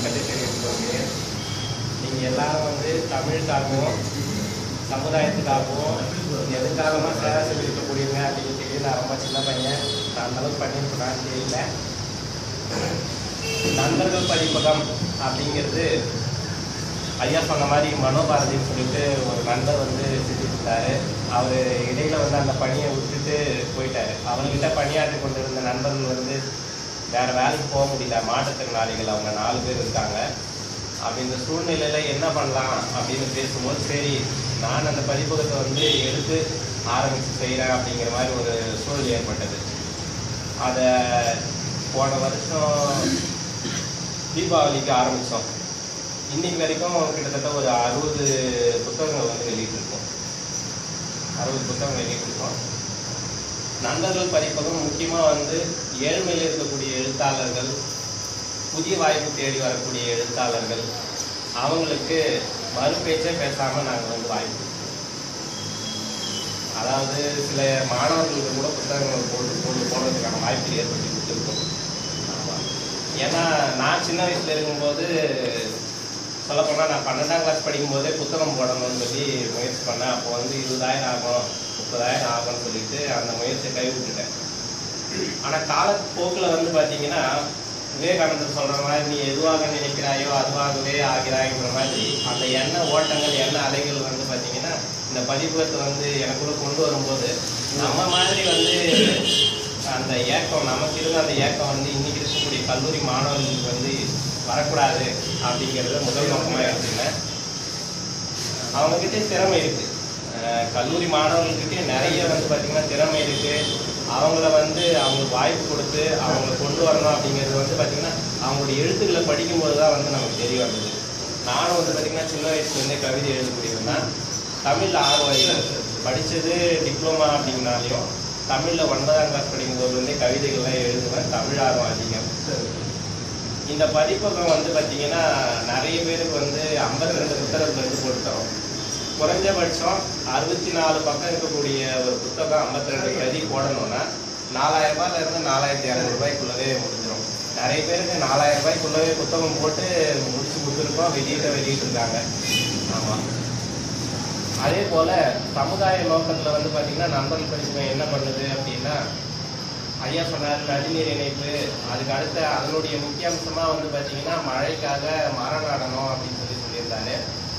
தெரிவித்துக் கொள்கிறேன் நீங்கள் எல்லாரும் வந்து தமிழுக்காகவும் சமுதாயத்துக்காகவும் எதுக்காகமா சேவை செஞ்சிருக்கக்கூடியவங்க அப்படின்னு சொல்லி நான் ரொம்ப சின்ன பையன் நான் அந்த அளவுக்கு பண்ணியிருக்கேன் தெரியல நண்பர்கள் பதிப்பகம் அப்படிங்கிறது ஐயா சொன்ன மாதிரி மனோபாரதின்னு சொல்லிட்டு ஒரு நண்பர் வந்து செஞ்சுட்டு இருந்தாரு அவர் இடையில வந்து அந்த பணியை விட்டுட்டு போயிட்டாரு அவர்கிட்ட பணியாற்றி கொண்டிருந்த நண்பர்கள் வந்து வேற வேலைக்கு போக முடியல மாற்றுத்திறனாளிகள் அவங்க நாலு பேர் இருக்காங்க அப்படி இந்த சூழ்நிலையில என்ன பண்ணலாம் அப்படின்னு பேசும்போது சரி நான் அந்த பதிப்பகத்தை வந்து எடுத்து ஆரம்பிச்சு செய்கிறேன் அப்படிங்கிற மாதிரி ஒரு சூழல் ஏற்பட்டது அதை போன வருஷம் தீபாவளிக்கு ஆரம்பித்தோம் இன்னைக்கு வரைக்கும் கிட்டத்தட்ட ஒரு அறுபது புத்தகங்கள் வந்து வெளியிட்டிருக்கோம் அறுபது புத்தகம் வெளியிட்டிருக்கோம் நண்பர்கள் பதிப்பகம் முக்கியமாக வந்து ஏழ்மையில் இருக்கக்கூடிய எழுத்தாளர்கள் புதிய வாய்ப்பு தேடி வரக்கூடிய எழுத்தாளர்கள் அவங்களுக்கு மறுபேச்சே பேசாமல் நாங்கள் வந்து வாய்ப்பு கொடுப்போம். அதாவது சில மாணவர்களுக்கு கூட புத்தகங்கள் போட்டு போட்டு போடுறதுக்கான வாய்ப்பு ஏற்படுத்தி கொடுத்துருக்கோம் ஆமா. ஏன்னா நான் சின்ன வயசுல இருக்கும்போது சொல்லப்போனால் நான் பன்னெண்டாம் கிளாஸ் படிக்கும்போதே புத்தகம் போடணும்னு சொல்லி முயற்சி பண்ணேன் அப்போ வந்து இருபதாயிரம் ஆகும் முப்பதாயிரம் ஆகும்னு சொல்லிட்டு அந்த முயற்சியை கைவிட்டுட்டேன் ஆனால் காலப்போக்கில் வந்து பார்த்தீங்கன்னா விவேகானந்தர் சொல்ற மாதிரி நீ எதுவாக நினைக்கிறாயோ அதுவாகவே ஆகிறாய்ங்கிற மாதிரி அந்த எண்ண ஓட்டங்கள் எண்ண அலைகள் வந்து பார்த்தீங்கன்னா இந்த பதிப்பகத்தை வந்து எனக்குள்ள கொண்டு வரும்போது நம்ம மாதிரி வந்து அந்த ஏக்கம் நமக்கு இருந்த அந்த ஏக்கம் வந்து இன்னைக்கு இருக்கக்கூடிய கல்லூரி மாணவர்களுக்கு வந்து வரக்கூடாது அப்படிங்கிறத முதல் நோக்கமாக எடுத்துக்கினேன் அவங்கக்கிட்டே திறமை இருக்கு அஹ் கல்லூரி மாணவர்கள்கிட்டயே நிறைய வந்து பார்த்தீங்கன்னா திறமை இருக்கு அவங்கள வந்து அவங்களுக்கு வாய்ப்பு கொடுத்து அவங்கள கொண்டு வரணும் அப்படிங்கிறது வந்து பார்த்தீங்கன்னா அவங்களுடைய எழுத்துக்களை படிக்கும்போது தான் வந்து நமக்கு தெரிய வந்தது நானும் வந்து பார்த்தீங்கன்னா சின்ன வயசுலேருந்தே கவிதை எழுதக்கூடியவன் தான் தமிழ் ஆர்வம் அதிகம். படிச்சது டிப்ளமா அப்படிங்கனாலையும் தமிழில் ஒன்பதாம் கிளாஸ் படிக்கும்போதுலேருந்தே கவிதைகள்லாம் எழுதுவேன் தமிழ் ஆர்வம் அதிகம் இந்த பதிப்பகம் வந்து பார்த்தீங்கன்னா நிறைய பேருக்கு வந்து ஐம்பத்தி ரெண்டு புத்தகத்துல இருந்து கொடுத்தோம் குறைஞ்சபட்சம் அறுபத்தி நாலு பக்கம் இருக்கக்கூடிய ஒரு புத்தகம் ஐம்பத்தி ரெண்டு பிரதி போடணும்னா நாலாயிரம் ரூபாயில இருந்து நாலாயிரத்தி இரநூறு ரூபாய்க்குள்ளவே முடிஞ்சிடும் நிறைய பேருக்கு நாலாயிரம் ரூபாய்க்குள்ளவே புத்தகம் போட்டு முடிச்சு கொடுத்துருக்கோம் வெளியிட்ட வெளியிட்டிருக்காங்க ஆமாம் அதே போல சமுதாய நோக்கத்துல வந்து பாத்தீங்கன்னா நண்பர்கள் படிப்பும் என்ன பண்ணுது அப்படின்னா ஐயா சொன்னார் நதிநீர் இணைப்பு அதுக்கு அடுத்த அதனுடைய முக்கிய அம்சமா வந்து பாத்தீங்கன்னா மழைக்காக மரம் நடணும் அப்படின்னு சொல்லி சொல்லியிருந்தாரு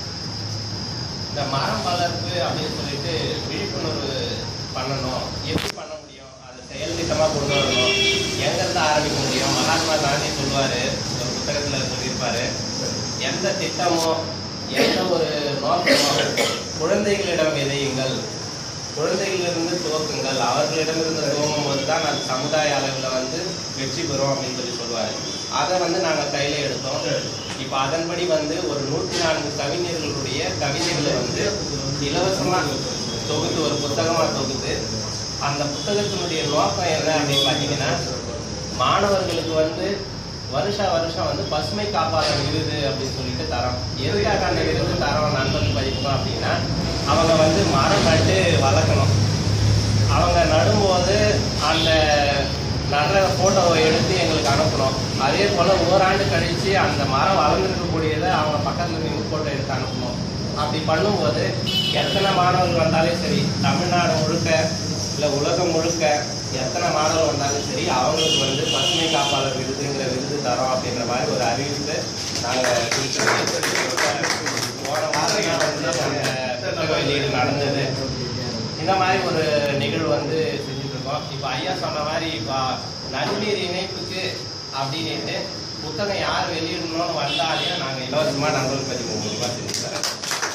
இந்த மரம் வளர்ப்பு அப்படின்னு சொல்லிட்டு விழிப்புணர்வு பண்ணணும் எப்படி பண்ண முடியும் அதை செயல் திட்டமா கொண்டு வரணும் எங்க இருந்து ஆரம்பிக்க முடியும் மகாத்மா காந்தி சொல்லுவாரு ஒரு புத்தகத்துல சொல்லியிருப்பாரு எந்த திட்டமோ எந்த ஒரு நோக்கமோ குழந்தைகளிடம் விதையுங்கள் குழந்தைகளிலிருந்து துவக்குங்கள் அவர்களிடமிருந்து துவங்கும் போது தான் அது சமுதாய அளவில் வந்து வெற்றி பெறும் அப்படின்னு சொல்லி சொல்லுவாரு அதை வந்து நாங்கள் கையில் எடுத்தோம் இப்போ அதன்படி வந்து ஒரு நூற்றி நான்கு கவிஞர்களுடைய கவிதைகளை வந்து இலவசமாக தொகுத்து ஒரு புத்தகமாக தொகுத்து அந்த புத்தகத்தினுடைய நோக்கம் என்ன அப்படின்னு பார்த்தீங்கன்னா மாணவர்களுக்கு வந்து வருஷா வருஷம் வந்து பசுமை காப்பாளர் விருது அப்படின்னு சொல்லிட்டு தரோம் எதுக்காக அந்த விருது தரோம் நண்பர்கள் பதிப்போம் அப்படின்னா அவங்க வந்து மரம் நட்டு வளர்க்கணும் அவங்க நடும்போது அந்த நடுற ஃபோட்டோவை எடுத்து எங்களுக்கு அனுப்பணும் அதே போல் ஓராண்டு கழித்து அந்த மரம் வளர்ந்துருக்கக்கூடியதை அவங்க பக்கத்தில் நின்று ஃபோட்டோ எடுத்து அனுப்பணும் அப்படி பண்ணும்போது எத்தனை மாணவர்கள் வந்தாலும் சரி தமிழ்நாடு முழுக்க இல்லை உலகம் முழுக்க எத்தனை மாணவர்கள் வந்தாலும் சரி அவங்களுக்கு வந்து பசுமை காப்பாளர் விருதுங்கிற விருது தரோம் அப்படின்ற மாதிரி ஒரு அறிவிப்பு நாங்கள் கொடுத்துருக்கோம் போன வாரம் தான் வந்து அந்த புத்தக வெளியீடு நடந்தது இந்த மாதிரி ஒரு நிகழ்வு வந்து செஞ்சுட்டு இருக்கோம் இப்போ ஐயா சொன்ன மாதிரி இப்போ நதிநீர் இணைப்புக்கு அப்படின்ட்டு புத்தகம் யார் வெளியிடணும்னு வந்தாலே நாங்கள் இலவசமாக நண்பர்கள் பதிவு மூலியமாக செஞ்சு தரோம்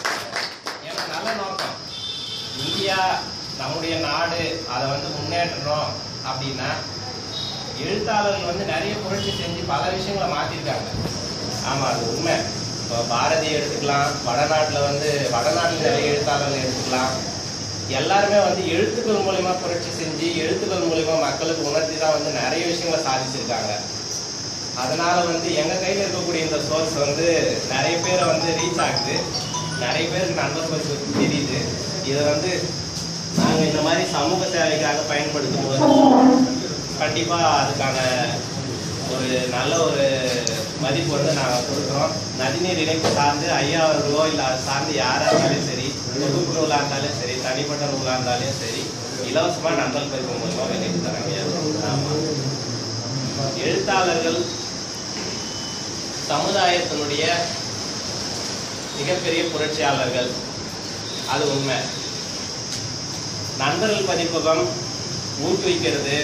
ஏன்னா நல்ல நோக்கம் இந்தியா நம்முடைய நாடு அதை வந்து முன்னேற்றணும் அப்படின்னா எழுத்தாளர்கள் வந்து நிறைய புரட்சி செஞ்சு பல விஷயங்களை மாற்றிருக்காங்க ஆமாம் அது உண்மை இப்போ பாரதி எடுத்துக்கலாம் வடநாட்டில் வந்து வடநாட்டில் நிறைய எழுத்தாளர்கள் எடுத்துக்கலாம் எல்லாருமே வந்து எழுத்துக்கள் மூலியமா புரட்சி செஞ்சு எழுத்துக்கள் மூலியமா மக்களுக்கு உணர்த்தி தான் வந்து நிறைய விஷயங்களை சாதிச்சிருக்காங்க அதனால வந்து எங்க கையில இருக்கக்கூடிய இந்த சோர்ஸ் வந்து நிறைய பேரை வந்து ரீச் ஆகுது நிறைய பேருக்கு நண்பர் பரிசு தெரியுது இதை வந்து நாங்க இந்த மாதிரி சமூக சேவைக்காக பயன்படுத்தும் போது கண்டிப்பா அதுக்கான ஒரு நல்ல ஒரு மதிப்பு வந்து நாங்கள் கொடுக்குறோம் நதிநீர் இணைப்பு சார்ந்து ஐயா அவர்களோ இல்லை அது சார்ந்து யாராக இருந்தாலும் சரி தொகுப்பு நூலாக இருந்தாலும் சரி தனிப்பட்ட நூலாக இருந்தாலும் சரி இலவசமாக நண்பல் பதிப்பு மூலமாக வெளியிட்டு தராங்க ஆமாம் எழுத்தாளர்கள் சமுதாயத்தினுடைய மிகப்பெரிய புரட்சியாளர்கள் அது உண்மை நண்பர்கள் பதிப்பகம் ஊக்குவிக்கிறது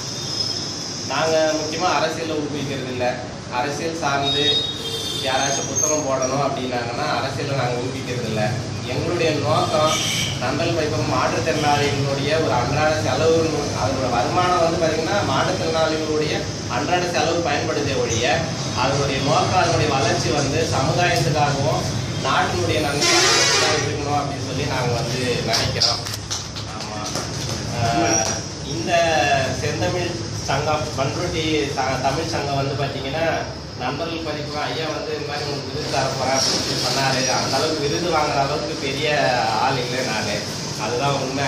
நாங்கள் முக்கியமாக அரசியலில் ஊக்குவிக்கிறது இல்லை அரசியல் சார்ந்து யாராச்சும் புத்தகம் போடணும் அப்படின்னாங்கன்னா அரசியலில் நாங்கள் ஊக்குவிக்கிறது இல்லை எங்களுடைய நோக்கம் நண்பர்கள் பதிப்பகம் மாற்றுத்திறனாளிகளுடைய ஒரு அன்றாட செலவு அதோட வருமானம் வந்து பார்த்திங்கன்னா மாற்றுத்திறனாளிகளுடைய அன்றாட செலவு பயன்படுதே ஒழிய அதனுடைய நோக்கம் அதனுடைய வளர்ச்சி வந்து சமுதாயத்துக்காகவும் நாட்டினுடைய நன்மைக்காக இருக்கணும் அப்படின்னு சொல்லி நாங்கள் வந்து நினைக்கிறோம் ஆமாம் ஆஹ் இந்த செந்தமிழ் சங்கம் பண்ருட்டி த- தமிழ் சங்கம் வந்து பார்த்தீங்கன்னா நண்பர்கள் பதிப்பு ஐயா வந்து இந்த மாதிரி உங்களுக்கு விருது தர போகிறேன் அப்படின்னு சொல்லி சொன்னாரு அந்த அளவுக்கு விருது வாங்குற அளவுக்கு பெரிய ஆள் இல்லை நான் அதுதான் உண்மை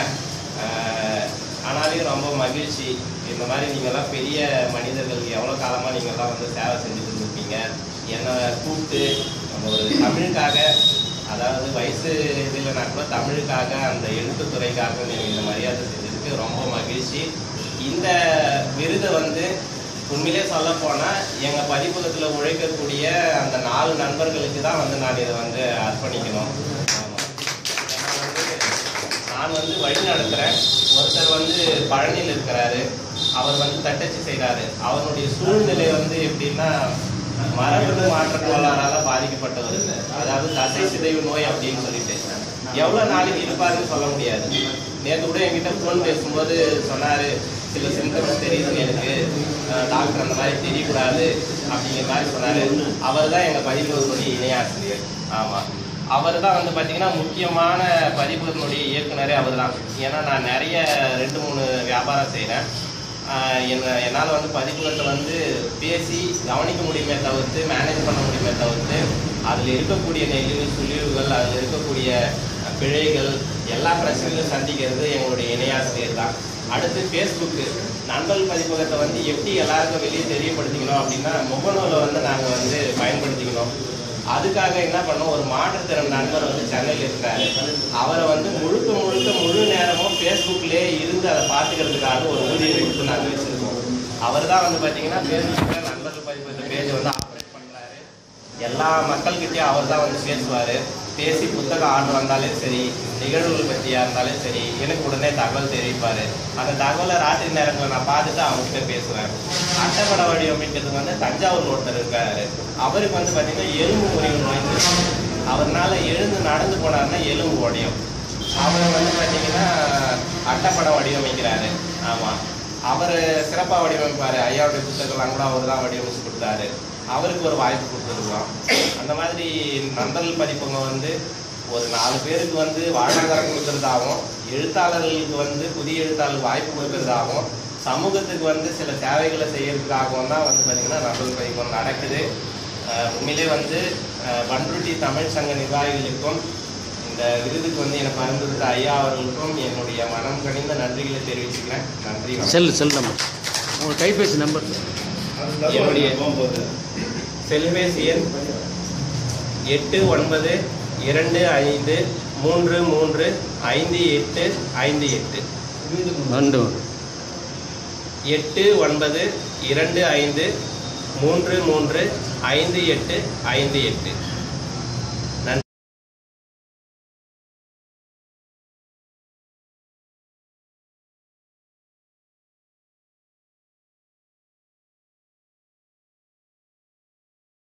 ஆஹ் ஆனாலும் ரொம்ப மகிழ்ச்சி இந்த மாதிரி நீங்கள்லாம் பெரிய மனிதர்கள் எவ்வளோ காலமாக நீங்கள்லாம் வந்து சேவை செஞ்சுட்டு இருந்திருப்பீங்க என்னை கூப்பிட்டு நம்ம ஒரு தமிழுக்காக அதாவது வயசு இல்லைனா கூட தமிழுக்காக அந்த எழுத்துத்துறைக்காக நீங்கள் இந்த மரியாதை செஞ்சதுக்கு ரொம்ப மகிழ்ச்சி இந்த விருதை வந்து உண்மையிலே சொல்ல போனால் எங்கள் பதிப்பகத்தில் உழைக்கக்கூடிய அந்த நாலு நண்பர்களுக்கு தான் வந்து நான் இதை வந்து அர்ப்பணிக்கணும் ஆமா. ஏன்னா வந்து நான் வந்து வழி நடத்துகிறேன் ஒருத்தர் வந்து பழனியில் இருக்கிறாரு அவர் வந்து தட்டச்சு செய்கிறாரு அவருடைய சூழ்நிலை வந்து எப்படின்னா மரபணு மாற்ற கோளாறால பாதிக்கப்பட்டவர் அதாவது தசை சிதைவு நோய் அப்படின்னு சொல்லிட்டு எவ்வளோ நாளைக்கு இருப்பாருன்னு சொல்ல முடியாது நேற்று கூட என்கிட்ட ஃபோன் பேசும்போது சொன்னார் சில சிம்டம்ஸ் தெரியுது எனக்கு அஹ் டாக்டர் அந்த மாதிரி தெரியக்கூடாது அப்படிங்கிற மாதிரி சொன்னார் அவர் தான் எங்கள் பதிப்பகத்துடைய இணையாசிரியர் ஆமாம் அவர் தான் வந்து பார்த்தீங்கன்னா முக்கியமான பதிப்பகத்தினுடைய இயக்குனரே அவர் தான் ஏன்னா நான் நிறைய ரெண்டு மூணு வியாபாரம் செய்கிறேன் என்ன என்னால் வந்து பதிப்பகத்தை வந்து பேசி கவனிக்க முடியுமே தவிர்த்து மேனேஜ் பண்ண முடியுமே தவிர்த்து அதில் இருக்கக்கூடிய நெகிழ்வு சுழிவுகள் அதில் இருக்கக்கூடிய அஹ், பிழைகள் எல்லா பிரச்சனைகளும் சந்திக்கிறது எங்களுடைய இணையாசிரியர் தான் அடுத்து ஃபேஸ்புக்கு நண்பர்கள் பதிப்பகத்தை வந்து எப்படி எல்லாருக்கும் வெளியே தெரியப்படுத்திக்கணும் அப்படின்னா முகநூலை வந்து நாங்கள் வந்து பயன்படுத்திக்கணும் அதுக்காக என்ன பண்ணோம் ஒரு மாற்றுத்திறன் நண்பர் வந்து சென்னையில் இருக்கிறாரு அவரை வந்து முழுக்க முழுக்க முழு நேரமும் ஃபேஸ்புக்லேயே இருந்து அதை பார்த்துக்கிறதுக்காக ஒரு ஊதியம் கொடுத்து நாங்கள் வச்சுருக்கோம் அவர் தான் வந்து பார்த்தீங்கன்னா ஃபேஸ்புக்கில் நண்பர்கள் பதிப்பகத்தை பேஜ் வந்து ஆப்ரேட் பண்ணுறாரு எல்லா மக்கள்கிட்டயும் அவர் தான் வந்து பேசுவார் பேசி புத்தகம் ஆர்டர் வந்தாலும் சரி நிகழ்வுகள் பற்றியா இருந்தாலும் சரி எனக்கு உடனே தகவல் தெரிவிப்பார் அந்த தகவலை ராத்திரி நேரங்களில் நான் பார்த்துட்டு அவங்ககிட்ட பேசுவேன் அட்டைப்பட வடிவமைக்கிறதுக்கு வந்து தஞ்சாவூர் ஒருத்தர் இருக்காரு அவருக்கு வந்து பார்த்தீங்கன்னா எலும்பு முறிவு நோய் இருக்கு. அவர்னால எழுந்து நடந்து போனாருன்னா எலும்பு உடையும் அவர் வந்து பார்த்தீங்கன்னா அட்டைப்படம் வடிவமைக்கிறாரு ஆமாம் அவர் சிறப்பாக வடிவமைப்பார் ஐயாவுடைய புத்தகம்லாம் கூட அவர் தான் வடிவமைச்சு கொடுத்தாரு அவருக்கு ஒரு வாய்ப்பு கொடுத்துருக்கோம் அந்த மாதிரி நண்பர்கள் பதிப்பகம் வந்து ஒரு நாலு பேருக்கு வந்து வாழ்வாதாரம் கொடுக்கறதாகவும் எழுத்தாளர்களுக்கு வந்து புதிய எழுத்தாளர்களுக்கு வாய்ப்பு கொடுக்கறதாகவும் சமூகத்துக்கு வந்து சில சேவைகளை செய்யறதுக்காகவும் தான் வந்து பார்த்திங்கன்னா நண்பர்கள் பதிப்பகம் நடக்குது அஹ் உண்மையிலே வந்து அஹ் பண்ருட்டி தமிழ் சங்க நிர்வாகிகளுக்கும் இந்த விருதுக்கு வந்து எனக்கு பரிந்துரைத்த ஐயா அவர்களுக்கும் என்னுடைய மனம் கனிந்த நன்றிகளை தெரிவிச்சுக்கிறேன் நன்றி வணக்கம். செல் செல் நம்பர் உங்கள் கைபேசி நம்பர் என்னுடைய செல்பேசி எண் எட்டு ஒன்பது இரண்டு ஐந்து மூன்று மூன்று ஐந்து எட்டு ஐந்து எட்டு ரெண்டு எட்டு ஒன்பது இரண்டு ஐந்து மூன்று மூன்று ஐந்து எட்டு ஐந்து எட்டு